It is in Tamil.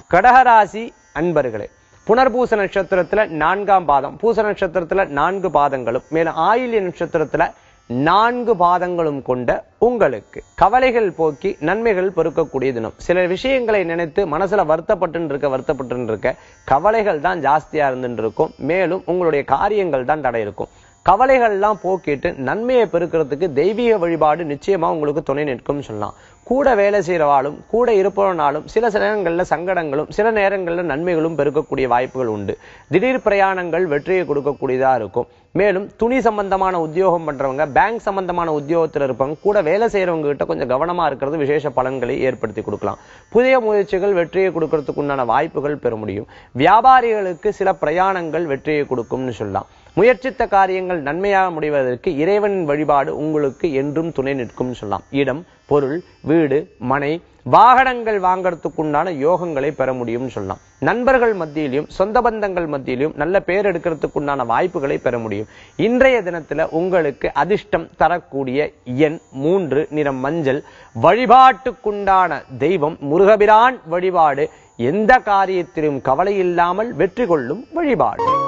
கடகராசி அன்பர்களே புனர்பூச நட்சத்திரத்துல நான்காம் பாதம் பூச நட்சத்திரத்துல நான்கு பாதங்களும் மேலும் ஆயில்ய நட்சத்திரத்துல நான்கு பாதங்களும் கொண்ட உங்களுக்கு கவலைகள் போக்கி நன்மைகள் பெருக்கக்கூடிய தினம் சில விஷயங்களை நினைத்து மனசுல வருத்தப்பட்டு இருக்க வருத்தப்பட்டு இருக்க கவலைகள் தான் ஜாஸ்தியா இருந்துட்டு இருக்கும் மேலும் உங்களுடைய காரியங்கள் தான் தடை இருக்கும் கவலைகள்லாம் போக்கிட்டு நன்மையை பெருக்கிறதுக்கு தெய்வீக வழிபாடு நிச்சயமா உங்களுக்கு துணை நிற்கும் சொல்லலாம் கூட வேலை செய்யறவாலும் கூட இருப்பவனாலும் சில நேரங்கள்ல சங்கடங்களும் சில நேரங்கள்ல நன்மைகளும் பெருக்கக்கூடிய வாய்ப்புகள் உண்டு திடீர் பிரயாணங்கள் வெற்றியை கொடுக்கக்கூடியதா இருக்கும் மேலும் துணி சம்பந்தமான உத்தியோகம் பண்றவங்க பேங்க் சம்பந்தமான உத்தியோகத்தில் இருப்பவங்க கூட வேலை செய்யறவங்க கிட்ட கொஞ்சம் கவனமா இருக்கிறது விசேஷ பலன்களை ஏற்படுத்தி கொடுக்கலாம் புதிய முயற்சிகள் வெற்றியை கொடுக்கறதுக்கு உண்டான வாய்ப்புகள் பெற முடியும் வியாபாரிகளுக்கு சில பிரயாணங்கள் வெற்றியை கொடுக்கும்னு சொல்லலாம் முயற்சித்த காரியங்கள் நன்மையாக முடிவதற்கு இறைவனின் வழிபாடு உங்களுக்கு என்றும் துணை நிற்கும் சொல்லலாம் இடம் பொருள் வீடு மனை வாகனங்கள் வாங்கறதுக்குண்டான யோகங்களை பெற முடியும்னு சொல்லலாம் நண்பர்கள் மத்தியிலும் சொந்த பந்தங்கள் மத்தியிலும் நல்ல பேர் எடுக்கிறதுக்குண்டான வாய்ப்புகளை பெற முடியும் இன்றைய தினத்துல உங்களுக்கு அதிர்ஷ்டம் தரக்கூடிய எண் மூன்று நிறம் மஞ்சள் வழிபாட்டுக்குண்டான தெய்வம் முருகபிரான் வழிபாடு எந்த காரியத்திலும் கவலை இல்லாமல் வெற்றி கொள்ளும் வழிபாடு